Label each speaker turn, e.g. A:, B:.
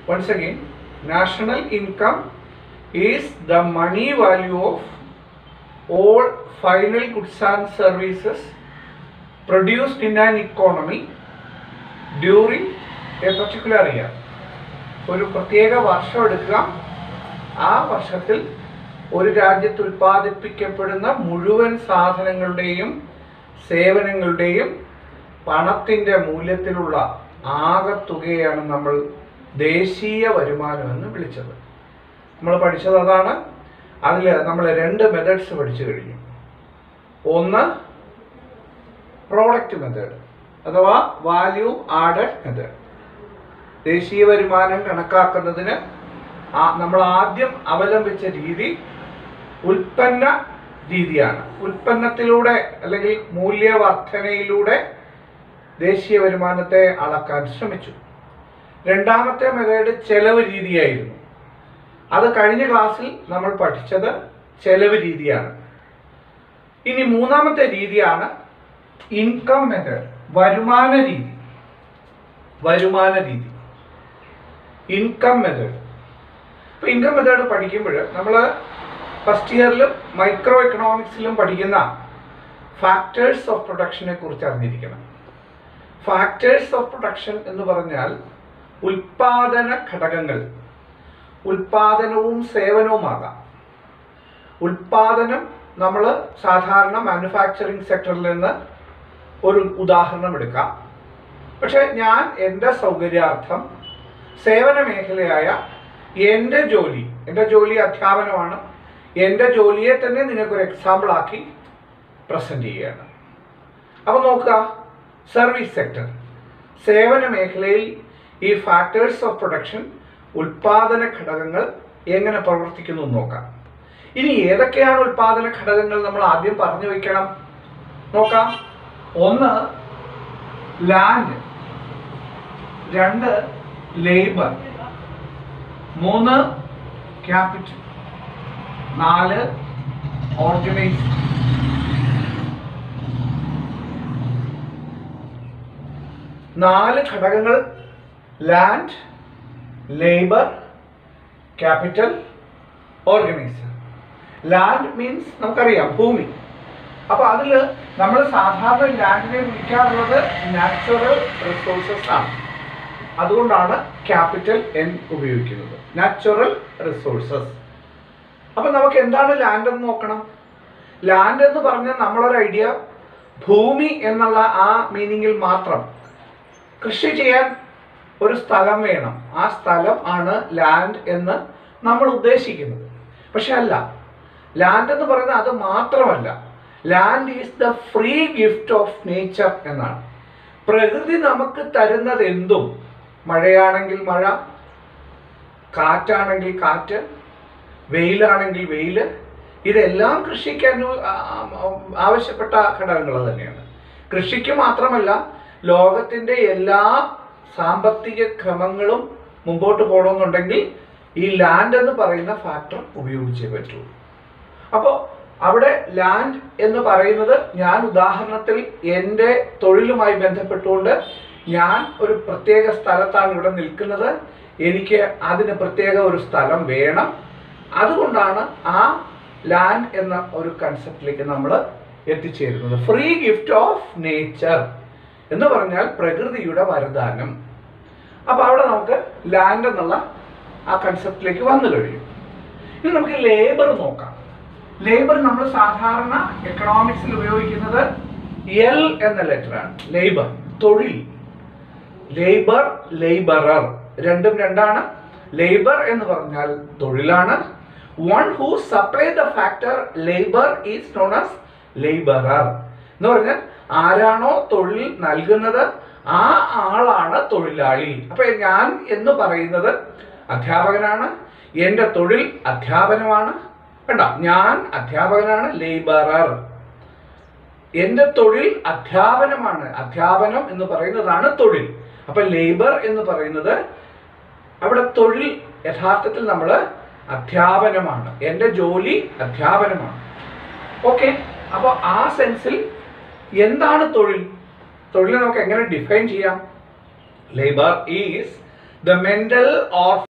A: once again national income is the money value of all final goods and services produced in an economy during a particular year ഒരു പ്രത്യേക വർഷം എടുക്കുക ആ വർഷത്തിൽ ഒരു രാജ്യത്ത് ഉൽപ്പാദിപ്പിക്കപ്പെടുന്ന മുഴുവൻ സാധനങ്ങളുടെയും സേവനങ്ങളുടെയും പണത്തിൻ്റെ മൂല്യത്തിലുള്ള ആകത്തുകയാണ് നമ്മൾ ദേശീയ വരുമാനം എന്ന് വിളിച്ചത് നമ്മൾ പഠിച്ചത് അതാണ് അതിൽ നമ്മൾ രണ്ട് മെത്തേഡ്സ് പഠിച്ചു കഴിഞ്ഞു ഒന്ന് പ്രോഡക്റ്റ് മെത്തേഡ് അഥവാ വാല്യൂ ആഡഡ് മെത്തേഡ് ദേശീയ വരുമാനം കണക്കാക്കുന്നതിന് ആ- നമ്മൾ ആദ്യം അവലംബിച്ച രീതി ഉൽപ്പന്ന രീതിയാണ് ഉൽപ്പന്നത്തിലൂടെ അല്ലെങ്കിൽ മൂല്യവർധനയിലൂടെ ദേശീയ വരുമാനത്തെ അളക്കാൻ ശ്രമിച്ചു രണ്ടാമത്തെ മെത്തേഡ് ചെലവ് രീതിയായിരുന്നു അത് കഴിഞ്ഞ ക്ലാസ്സിൽ നമ്മൾ പഠിച്ചത് ചെലവ് രീതിയാണ് ഇനി മൂന്നാമത്തെ രീതിയാണ് ഇൻകം മെത്തേഡ് വരുമാന രീതി വരുമാന രീതി ഇൻകം മെത്തേഡ് ഇപ്പോൾ ഇൻകം മെത്തേഡ് പഠിക്കുമ്പോൾ നമ്മൾ ഫസ്റ്റ് ഇയറിലും മൈക്രോ എക്കണോമിക്സിലും പഠിക്കുന്ന ഫാക്ടേഴ്സ് ഓഫ് പ്രൊഡക്ഷനെ കുറിച്ച് അറിഞ്ഞിരിക്കണം ഫാക്ടേഴ്സ് ഓഫ് പ്രൊഡക്ഷൻ എന്ന് പറഞ്ഞാൽ ഉൽപാദന ഘടകങ്ങൾ ഉൽപാദനവും സേവനവുമാകാം ഉൽപാദനം നമ്മൾ സാധാരണ മാനുഫാക്ചറിങ് സെക്ടറിൽ നിന്ന് ഒരു ഉദാഹരണം എടുക്കാം പക്ഷെ ഞാൻ എൻ്റെ സൗകര്യാർത്ഥം സേവന മേഖലയായ എൻ്റെ ജോലി എൻ്റെ ജോലി അധ്യാപനമാണ് എൻ്റെ ജോലിയെ തന്നെ നിനക്കൊരു എക്സാമ്പിൾ ആക്കി പ്രസൻറ്റ് ചെയ്യുകയാണ് അപ്പോൾ നോക്കുക സർവീസ് സെക്ടർ സേവന മേഖലയിൽ ഈ ഫാക്ടേഴ്സ് ഓഫ് പ്രൊഡക്ഷൻ ഉൽപാദന ഘടകങ്ങൾ എങ്ങനെ പ്രവർത്തിക്കുന്നു എന്ന് നോക്കാം ഇനി ഏതൊക്കെയാണ് ഉൽപാദന ഘടകങ്ങൾ നമ്മൾ ആദ്യം പറഞ്ഞു വയ്ക്കണം നോക്കാം ഒന്ന് ലാൻഡ് രണ്ട് ലേബർ മൂന്ന് ക്യാപിറ്റൽ നാല് ഓർഗനൈസ് നാല് ഘടകങ്ങൾ land labour capital organiser land means നമുക്കറിയാം ഭൂമി അപ്പോൾ അതിൽ നമ്മൾ സാധാരണ ലാൻഡിനെ വിളിക്കാറുള്ളത് നാച്ചുറൽ റിസോഴ്സസ് ആണ് അതുകൊണ്ടാണ് ക്യാപിറ്റൽ എൻ ഉപയോഗിക്കുന്നത് നാച്ചുറൽ റിസോഴ്സസ് അപ്പം നമുക്ക് എന്താണ് ലാൻഡ് എന്ന് നോക്കണം ലാൻഡ് എന്ന് പറഞ്ഞാൽ നമ്മളൊരു ഐഡിയ ഭൂമി എന്നുള്ള ആ മീനിങ്ങിൽ മാത്രം കൃഷി ചെയ്യാൻ ഒരു സ്ഥലം വേണം ആ സ്ഥലം ആണ് ലാൻഡ് എന്ന് നമ്മൾ ഉദ്ദേശിക്കുന്നത് പക്ഷെ അല്ല ലാൻഡ് എന്ന് പറയുന്നത് അത് മാത്രമല്ല land is the free gift of nature എന്നാണ് പ്രകൃതി നമുക്ക് തരുന്നത് എന്തും മഴയാണെങ്കിൽ മഴ കാറ്റാണെങ്കിൽ കാറ്റ് വെയിലാണെങ്കിൽ വെയിൽ ഇതെല്ലാം കൃഷിക്ക് അനു ആ- ആ- ആവശ്യപ്പെട്ട ഘടകങ്ങൾ തന്നെയാണ് കൃഷിക്ക് മാത്രമല്ല ലോകത്തിൻ്റെ എല്ലാ സാമ്പത്തിക ക്രമങ്ങളും മുമ്പോട്ട് പോകണമെന്നുണ്ടെങ്കിൽ ഈ ലാൻഡ് എന്ന് പറയുന്ന ഫാക്ടർ ഉപയോഗിച്ചേ പറ്റൂ അപ്പോൾ അവിടെ ലാൻഡ് എന്ന് പറയുന്നത് ഞാൻ ഉദാഹരണത്തിൽ എൻ്റെ തൊഴിലുമായി ബന്ധപ്പെട്ടുകൊണ്ട് ഞാൻ ഒരു പ്രത്യേക സ്ഥലത്താണ് ഇവിടെ നിൽക്കുന്നത് എനിക്ക് അതിന് പ്രത്യേക ഒരു സ്ഥലം വേണം അതുകൊണ്ടാണ് ആ ലാൻഡ് എന്ന ഒരു കൺസെപ്റ്റിലേക്ക് നമ്മൾ എത്തിച്ചേരുന്നത് ഫ്രീ ഗിഫ്റ്റ് ഓഫ് നേച്ചർ എന്ന് പറഞ്ഞാൽ പ്രകൃതിയുടെ വരദാനം അപ്പോൾ അവിടെ നമുക്ക് ലാൻഡ് എന്നുള്ള ആ കൺസെപ്റ്റിലേക്ക് വന്നു കഴിയും ഇനി നമുക്ക് ലേബർ നോക്കാം ലേബർ നമ്മൾ സാധാരണ എക്കണോമിക്സിൽ ഉപയോഗിക്കുന്നത് എൽ എന്ന ലെറ്ററാണ് ലേബർ തൊഴിൽ ലേബർ ലേബറർ രണ്ടും രണ്ടാണ് ലേബർ എന്ന് പറഞ്ഞാൽ തൊഴിലാണ് one who supply the factor labour is known as labourer എന്ന് പറഞ്ഞാൽ ആരാണോ തൊഴിൽ നൽകുന്നത് ആ ആളാണ് തൊഴിലാളി അപ്പൊ ഞാൻ എന്ന് പറയുന്നത് അധ്യാപകനാണ് എൻ്റെ തൊഴിൽ അധ്യാപനമാണ് വേണ്ട ഞാൻ അധ്യാപകനാണ് ലേബറർ എൻ്റെ തൊഴിൽ അധ്യാപനമാണ് അധ്യാപനം എന്ന് പറയുന്നതാണ് തൊഴിൽ അപ്പൊ ലേബർ എന്ന് പറയുന്നത് അവിടെ തൊഴിൽ യഥാർത്ഥത്തിൽ നമ്മൾ അധ്യാപനമാണ് എൻ്റെ ജോലി അധ്യാപനമാണ് ഓക്കെ അപ്പോൾ ആ സെൻസിൽ എന്താണ് തൊഴിൽ തൊഴിൽ നമുക്ക് എങ്ങനെ ഡിഫൈൻ ചെയ്യാം labour is the mental or